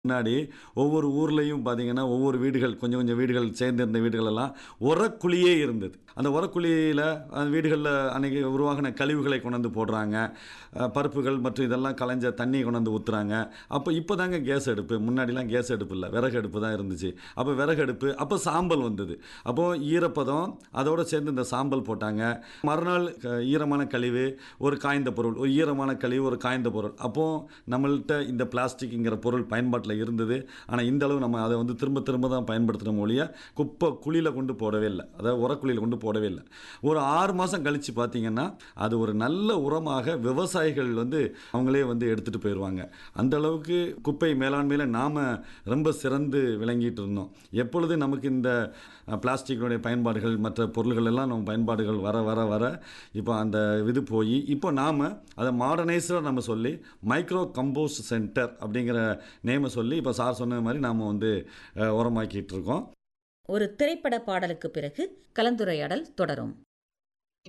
முன்னாடி ஒவ்வொரு ஊர்லேயும் பார்த்தீங்கன்னா ஒவ்வொரு வீடுகள் கொஞ்சம் கொஞ்சம் வீடுகள் சேர்ந்திருந்த வீடுகள் எல்லாம் உரக்குழியே இருந்தது அந்த உரக்குழியில் அந்த வீடுகளில் அன்றைக்கி உருவாகின கழிவுகளை கொண்டாந்து போடுறாங்க அஹ், பருப்புகள் மற்றும் இதெல்லாம் கலைஞ்ச தண்ணி கொண்டாந்து ஊற்றுறாங்க அப்போ இப்போ தாங்க கேஸ் அடுப்பு முன்னாடிலாம் கேஸ் அடுப்பு இல்லை விறகு அடுப்பு தான் இருந்துச்சு அப்போ விறகு அடுப்பு அப்போ சாம்பல் வந்தது அப்போது ஈரப்பதம் அதோடு சேர்ந்து இந்த சாம்பல் போட்டாங்க மறுநாள் க- ஈரமான கழிவு ஒரு காய்ந்த பொருள் ஒரு ஈரமான கழிவு ஒரு காய்ந்த பொருள் அப்போது நம்மள்கிட்ட இந்த பிளாஸ்டிக்ங்கிற பொருள் பயன்பாட்டில் இருந்தது ஆனால் இந்த அளவு நம்ம அதை வந்து திரும்ப திரும்ப தான் பயன்படுத்துகிற ஒழிய குப்பை குழியில் கொண்டு போடவே இல்லை அதாவது உரக்குழியில் கொண்டு போடவே இல்லை ஒரு ஆறு மாதம் கழித்து பார்த்தீங்கன்னா அது ஒரு நல்ல உரமாக விவசாயிகள் வந்து அவங்களே வந்து எடுத்துகிட்டு போயிடுவாங்க அந்த அளவுக்கு குப்பை மேலாண்மையில் நாம் ரொம்ப சிறந்து விளங்கிட்டு இருந்தோம் எப்பொழுது நமக்கு இந்த அஹ், பிளாஸ்டிக்கினுடைய பயன்பாடுகள் மற்ற பொருள்கள் எல்லாம் நம்ம பயன்பாடுகள் வர வர வர இப்போ அந்த இது போய் இப்போ நாம் அதை மாடர்னைஸ்டாக நம்ம சொல்லி மைக்ரோ கம்போஸ்ட் சென்டர் அப்படிங்கிற நேமை சொல்லி இப்போ சார் சொன்ன மாதிரி நாம் வந்து அஹ், உரமாக்கிட்டு இருக்கோம் ஒரு திரைப்பட பாடலுக்கு பிறகு கலந்துரையாடல் தொடரும்